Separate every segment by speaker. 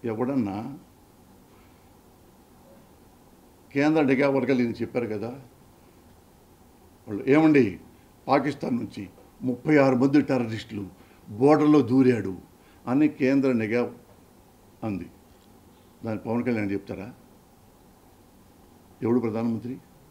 Speaker 1: ఎవడన్నా కేంద్ర నిఘా వర్గాలు ఇది చెప్పారు కదా వాళ్ళు ఏమండి పాకిస్తాన్ నుంచి ముప్పై ఆరు మంది టెర్రరిస్టులు బోర్డర్లో దూరాడు అని కేంద్ర నిఘా అంది దాని పవన్ కళ్యాణ్ చెప్తారా ఎవడు ప్రధానమంత్రి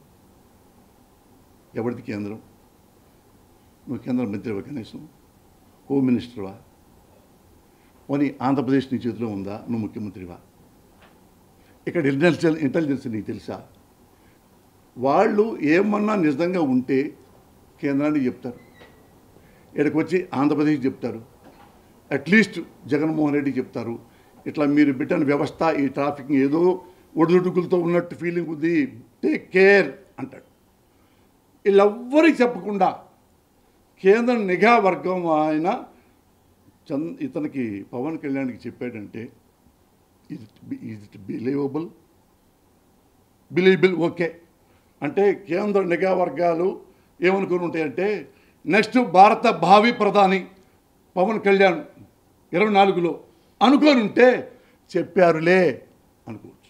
Speaker 1: ఎవరిది కేంద్రం నువ్వు కేంద్ర మంత్రివా కనీసం హోమ్ మినిస్టర్వా పోనీ ఆంధ్రప్రదేశ్ నీ చేతిలో ఉందా నువ్వు ముఖ్యమంత్రివా ఇక్కడ ఇంటెలిజెన్స్ ఇంటెలిజెన్స్ నీకు తెలుసా వాళ్ళు ఏమన్నా నిజంగా ఉంటే కేంద్రానికి చెప్తారు ఇక్కడికి వచ్చి ఆంధ్రప్రదేశ్ చెప్తారు అట్లీస్ట్ జగన్మోహన్ రెడ్డి చెప్తారు ఇట్లా మీరు పెట్టిన వ్యవస్థ ఈ ట్రాఫిక్ ఏదో ఒడిదుడుకులతో ఉన్నట్టు ఫీలింగ్ ఉంది టేక్ కేర్ అంటాడు వీళ్ళెవ్వరికి చెప్పకుండా కేంద్ర నిఘా వర్గం ఆయన చంద్ ఇతనికి పవన్ కళ్యాణ్కి చెప్పాడంటే ఇది ఇది బిలీవబుల్ బిలీబుల్ ఓకే అంటే కేంద్ర నిఘా వర్గాలు ఏమనుకుని ఉంటాయంటే నెక్స్ట్ భారత భావి ప్రధాని పవన్ కళ్యాణ్ ఇరవై నాలుగులో అనుకొని ఉంటే చెప్పారులే అనుకోవచ్చు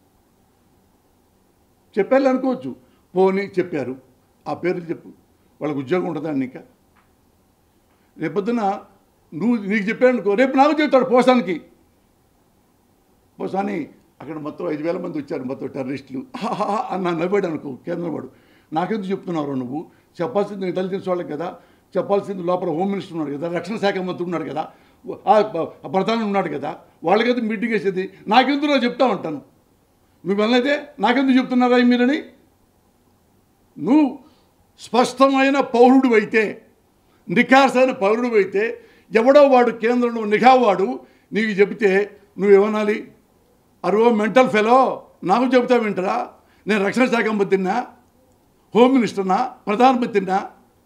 Speaker 1: చెప్పారులే అనుకోవచ్చు పోనీ చెప్పారు ఆ పేర్లు చెప్పు వాళ్ళకి ఉద్యోగం ఉంటుందా ఇంకా రేపొద్దున నువ్వు నీకు చెప్పాడు అనుకో రేపు నాకు చెప్తాడు పోసానికి పోసాని అక్కడ మొత్తం ఐదు వేల మంది వచ్చారు మొత్తం టెర్రరిస్టులు హాహా అన్న నవ్వాడు అనుకో కేంద్రం వాడు నాకెందుకు చెప్తున్నారు నువ్వు చెప్పాల్సింది ఇంటెలిజెన్స్ వాళ్ళకి కదా చెప్పాల్సింది లోపల హోమ్ మినిస్టర్ ఉన్నాడు కదా రక్షణ శాఖ మంత్రి ఉన్నాడు కదా ఆ ప- ఆ ప్రధాని ఉన్నాడు కదా వాళ్ళకైతే మీటింగ్ వేసేది నాకెందుకు నేను చెప్తా ఉంటాను నువ్వు వెళ్ళైతే నాకెందుకు చెప్తున్నారా మీరని నువ్వు స్పష్టమైన పౌరుడు అయితే నిఖార్సైన పౌరుడు అయితే ఎవడో వాడు కేంద్రంలో నిఘావాడు నీకు చెబితే నువ్వేమనాలి అరవో మెంటల్ ఫెలో నాకు చెబుతా వింటరా నేను రక్షణ శాఖ మంత్రినా హోమ్ మినిస్టర్నా ప్రధానమంత్రినా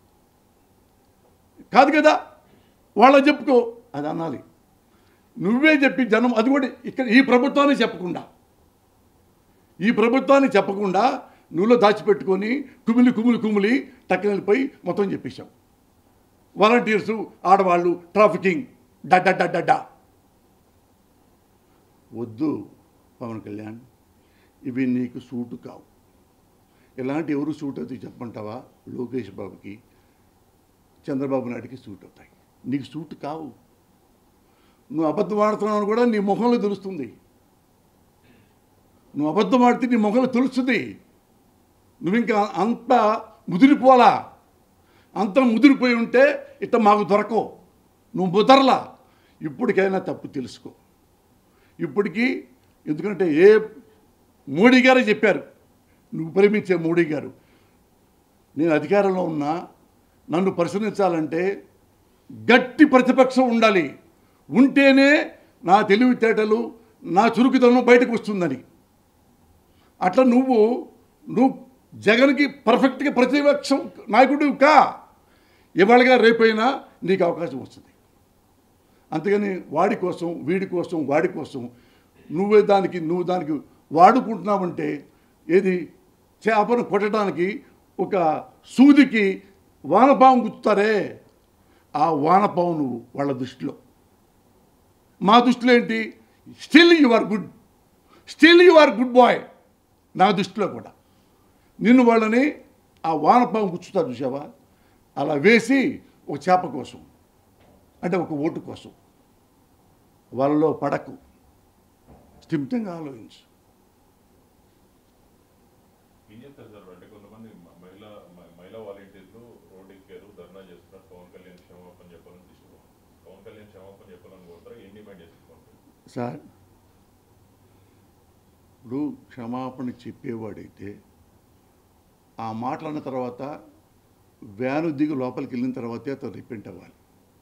Speaker 1: కాదు కదా వాళ్ళ చెప్పుకో అది అనాలి నువ్వే చెప్పి జనం అది కూడా ఇక్కడ ఈ ప్రభుత్వాన్ని చెప్పకుండా ఈ ప్రభుత్వాన్ని చెప్పకుండా నువ్వులో దాచిపెట్టుకొని కుమిలి కుమిలి కుమిలి టక్కన వెళ్ళిపోయి మొత్తం చెప్పేశాం వాలంటీర్సు ఆడవాళ్ళు ట్రాఫికింగ్ డడ్డ డడ్డ వద్దు పవన్ కళ్యాణ్ ఇవి నీకు సూటు కావు ఇలాంటి ఎవరు సూట్ అవుతాయి చెప్పంటావా లోకేష్ బాబుకి చంద్రబాబు నాయుడికి సూట్ అవుతాయి నీకు సూట్ కావు నువ్వు అబద్ధం ఆడుతున్నావు కూడా నీ ముఖంలో తెలుస్తుంది నువ్వు అబద్ధం ఆడితే నీ ముఖంలో తెలుస్తుంది నువ్వు ఇంకా అంత ముదిరిపోలా అంత ముదిరిపోయి ఉంటే ఇట్ట మాకు దొరకవు నువ్వు ముదరలా ఇప్పటికైనా తప్పు తెలుసుకో ఇప్పటికీ ఎందుకంటే ఏ మోడీ గారే చెప్పారు నువ్వు ప్రేమించే మోడీ గారు నేను అధికారంలో ఉన్నా నన్ను పరిశీలించాలంటే గట్టి ప్రతిపక్షం ఉండాలి ఉంటేనే నా తెలివితేటలు నా చురుకుదనం బయటకు వస్తుందని అట్లా నువ్వు నువ్వు జగన్కి పర్ఫెక్ట్గా ప్రతిపక్షం నాయకుడు కా ఇవాళగా రేపైనా నీకు అవకాశం వస్తుంది అంతేగాని వాడి కోసం వీడి కోసం వాడి కోసం నువ్వే దానికి నువ్వు దానికి వాడుకుంటున్నావంటే ఏది చేపను కొట్టడానికి ఒక సూదికి వానపాము గుచ్చుతారే ఆ వానపాము నువ్వు వాళ్ళ దృష్టిలో మా దృష్టిలో ఏంటి still you are good still you are good boy నా దృష్టిలో కూడా నిన్ను వాళ్ళని ఆ వానపాము గుచ్చుతారు చూసావా అలా వేసి ఒక చేప కోసం అంటే ఒక ఓటు కోసం వాళ్ళలో పడకు స్థిమితంగా ఆలోచించు
Speaker 2: ఏం చెప్తారు సార్ అంటే కొంతమంది మ- మహిళా మ- మహిళా వాలంటీర్లు రోడ్డు ఎక్కారు ధర్నా చేస్తున్నారు పవన్ కళ్యాణ్ క్షమాపణ చెప్పాలని తీసుకున్నాం పవన్ కళ్యాణ్ క్షమాపణ చెప్పాలని కోరుతారు ఏం డిమాండ్ చేసుకుంటారు
Speaker 1: సార్ ఇప్పుడు క్షమాపణ చెప్పేవాడైతే ఆ మాటలు అన్న తర్వాత వ్యాను దిగి లోపలికి వెళ్ళిన తర్వాతే అతను రిపెంట్ అవ్వాలి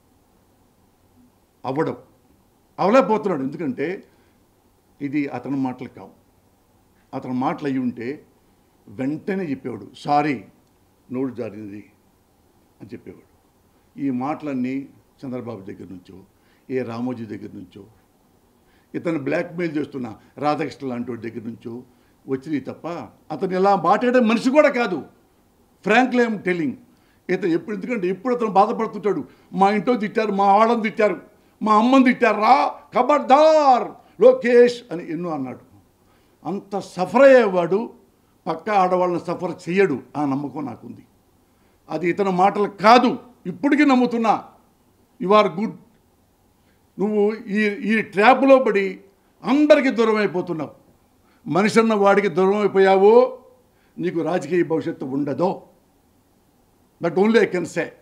Speaker 1: అవ్వడం అవలేకపోతున్నాడు ఎందుకంటే ఇది అతని మాటలు కావు అతని మాటలు అయి ఉంటే వెంటనే చెప్పేవాడు సారీ నోటు జారినది అని చెప్పేవాడు ఈ మాటలన్నీ చంద్రబాబు దగ్గర నుంచో ఏ రామోజీ దగ్గర నుంచో ఇతను బ్లాక్మెయిల్ చేస్తున్న రాధాకృష్ణ లాంటి వాడి దగ్గర నుంచో వచ్చినాయి తప్ప అతను ఇలా మాట్లాడే మనిషి కూడా కాదు ఫ్రాంక్లీ ఐమ్ టెలింగ్ ఇతను ఎప్పుడు ఎందుకంటే ఎప్పుడు అతను బాధపడుతుంటాడు మా ఇంట్లో తిట్టారు మా వాళ్ళని తిట్టారు మా అమ్మని తిట్టారు రా కబడ్దార్ లోకేష్ అని ఎన్నో అన్నాడు అంత సఫర్ అయ్యేవాడు పక్క ఆడవాళ్ళని సఫర్ చేయడు ఆ నమ్మకం నాకుంది అది ఇతని మాటలు కాదు ఇప్పటికీ నమ్ముతున్నా యు ఆర్ గుడ్ నువ్వు ఈ ఈ ట్రాప్లో పడి అందరికీ దూరం అయిపోతున్నావు మనిషి అన్న వాడికి దూరం అయిపోయావో నీకు రాజకీయ భవిష్యత్తు ఉండదు that only I can say